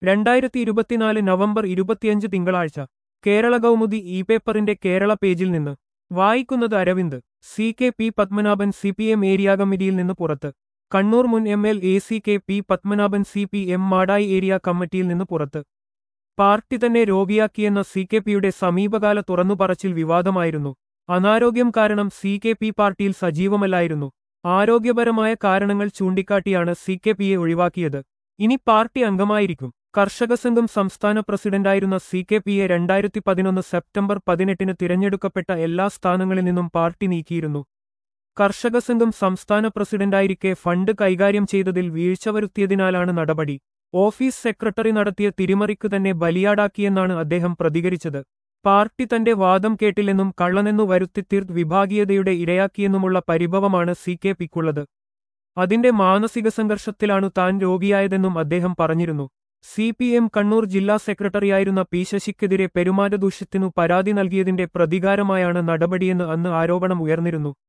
രണ്ടായിരത്തി ഇരുപത്തിനാല് നവംബർ ഇരുപത്തിയഞ്ച് തിങ്കളാഴ്ച കേരള കൗമുദി ഇ പേപ്പറിന്റെ കേരള പേജിൽ നിന്ന് വായിക്കുന്നത് Aravind C K P Padmanabhan C P M area കമ്മിറ്റിയിൽ നിന്ന് പുറത്ത് കണ്ണൂർ മുൻ M L A C K P Padmanabhan C P M Madayi area കമ്മിറ്റിയിൽ നിന്ന് പുറത്ത് പാർട്ടി തന്നെ രോഗിയാക്കിയെന്ന സി കെ പിയുടെ സമീപകാല തുറന്നുപറച്ചിൽ വിവാദമായിരുന്നു അനാരോഗ്യം കാരണം സി കെ പി പാർട്ടിയിൽ സജീവമല്ലായിരുന്നു ആരോഗ്യപരമായ കാരണങ്ങൾ ചൂണ്ടിക്കാട്ടിയാണ് സി കെ പിയെ ഒഴിവാക്കിയത് ഇനി പാർട്ടി അംഗമായിരിക്കും കർഷക സംഘം സംസ്ഥാന പ്രസിഡന്റായിരുന്ന സി കെ പിയെ രണ്ടായിരത്തി പതിനൊന്ന് സെപ്റ്റംബർ പതിനെട്ടിന് തിരഞ്ഞെടുക്കപ്പെട്ട എല്ലാ സ്ഥാനങ്ങളിൽ നിന്നും പാർട്ടി നീക്കിയിരുന്നു കർഷക സംഘം സംസ്ഥാന പ്രസിഡന്റായിരിക്കെ ഫണ്ട് കൈകാര്യം ചെയ്തതിൽ വീഴ്ച വരുത്തിയതിനാലാണ് നടപടി ഓഫീസ് സെക്രട്ടറി നടത്തിയ തിരിമറിക്ക് തന്നെ ബലിയാടാക്കിയെന്നാണ് അദ്ദേഹം പ്രതികരിച്ചത് പാർട്ടി തന്റെ വാദം കേട്ടില്ലെന്നും കള്ളനെന്നു വരുത്തി തീർത്ത് വിഭാഗീയതയുടെ ഇരയാക്കിയെന്നുമുള്ള പരിഭവമാണ് സി കെ പിക്കുള്ളത് അതിന്റെ മാനസിക സംഘർഷത്തിലാണു താൻ രോഗിയായതെന്നും അദ്ദേഹം പറഞ്ഞിരുന്നു സി പി എം കണ്ണൂർ ജില്ലാ സെക്രട്ടറിയായിരുന്ന പി ശശിക്കെതിരെ പെരുമാറ്റദൂഷ്യത്തിനു പരാതി നൽകിയതിന്റെ പ്രതികാരമായാണ് നടപടിയെന്ന് അന്ന് ആരോപണം ഉയർന്നിരുന്നു